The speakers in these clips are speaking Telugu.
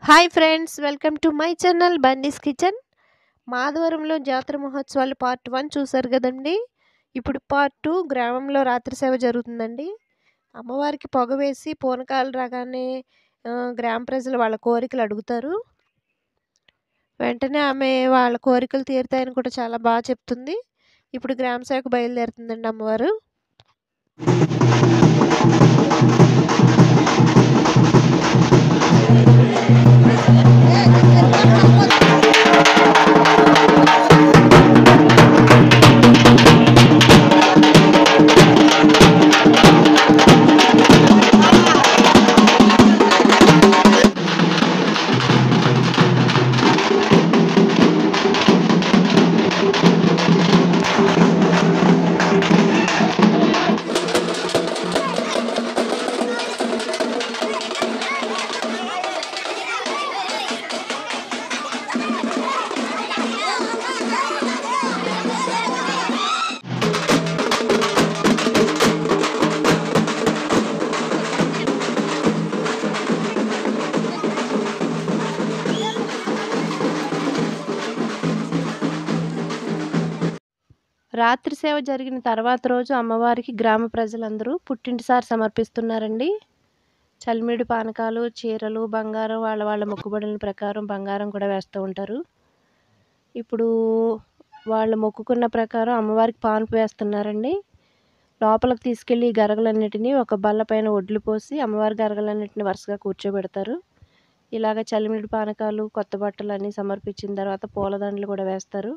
hi friends welcome to my channel Bunny's kitchen మాధవరంలో జాతర మహోత్సవాలు పార్ట్ వన్ చూసారు కదండి ఇప్పుడు పార్ట్ టూ గ్రామంలో రాత్రి సేవ జరుగుతుందండి అమ్మవారికి పొగ వేసి పూనకాలు రాగానే ఆ, గ్రామ ప్రజలు వాళ్ళ కోరికలు అడుగుతారు వెంటనే ఆమె వాళ్ళ కోరికలు తీరుతాయని కూడా చాలా బాగా చెప్తుంది ఇప్పుడు గ్రామ సేవకు బయలుదేరుతుందండి అమ్మవారు రాత్రి సేవ జరిగిన తర్వాత రోజు అమ్మవారికి గ్రామ ప్రజలందరూ పుట్టింటిసారి సమర్పిస్తున్నారండి చలిమిడి పానకాలు చీరలు బంగారం వాళ్ళ వాళ్ళ మొక్కుబడుల ప్రకారం బంగారం కూడా వేస్తూ ఉంటారు ఇప్పుడు వాళ్ళు మొక్కుకున్న ప్రకారం అమ్మవారికి పాన్పు వేస్తున్నారండి లోపలికి తీసుకెళ్ళి ఈ గరగలన్నిటినీ ఒక బల్ల పైన ఒడ్లు పోసి అమ్మవారి గరగలన్నిటిని వరుసగా కూర్చోబెడతారు ఇలాగ చలిమిడి పానకాలు కొత్త బట్టలు అన్నీ సమర్పించిన తర్వాత పూలదండలు కూడా వేస్తారు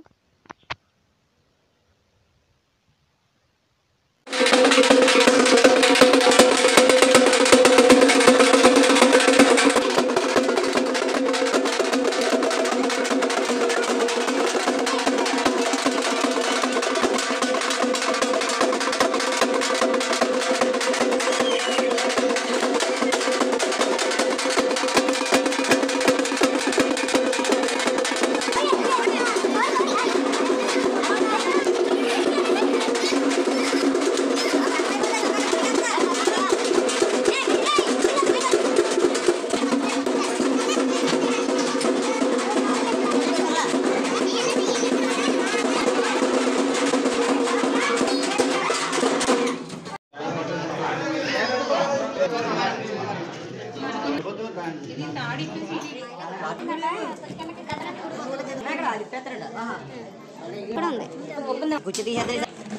గుచ్చి తీసేద్దాం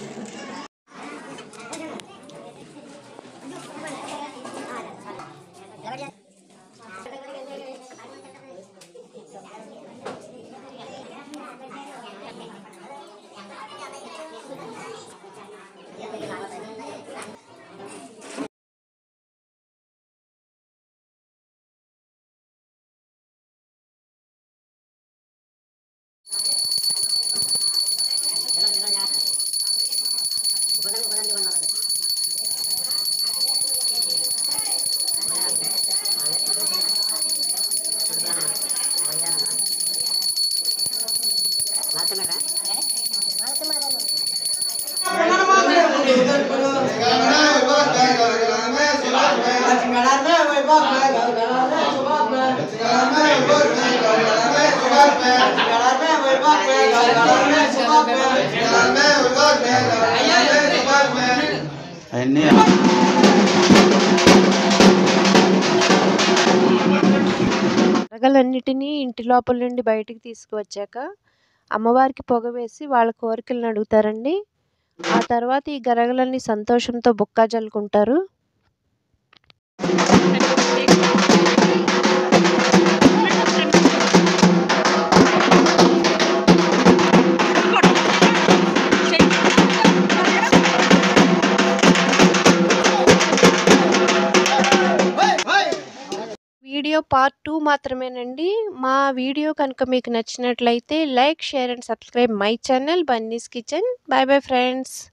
అవన్నీ గరగలన్నిటినీ ఇంటి లోపల నుండి బయటికి తీసుకువచ్చాక అమ్మవారికి పొగ వేసి వాళ్ళ కోరికలను అడుగుతారండి ఆ తర్వాత ఈ గరగలన్నీ సంతోషంతో బుక్కా జల్లుకుంటారు వీడియో పార్ట్ టూ మాత్రమేనండి మా వీడియో కనుక మీకు నచ్చినట్లయితే like share and subscribe my channel Bunny's kitchen bye bye friends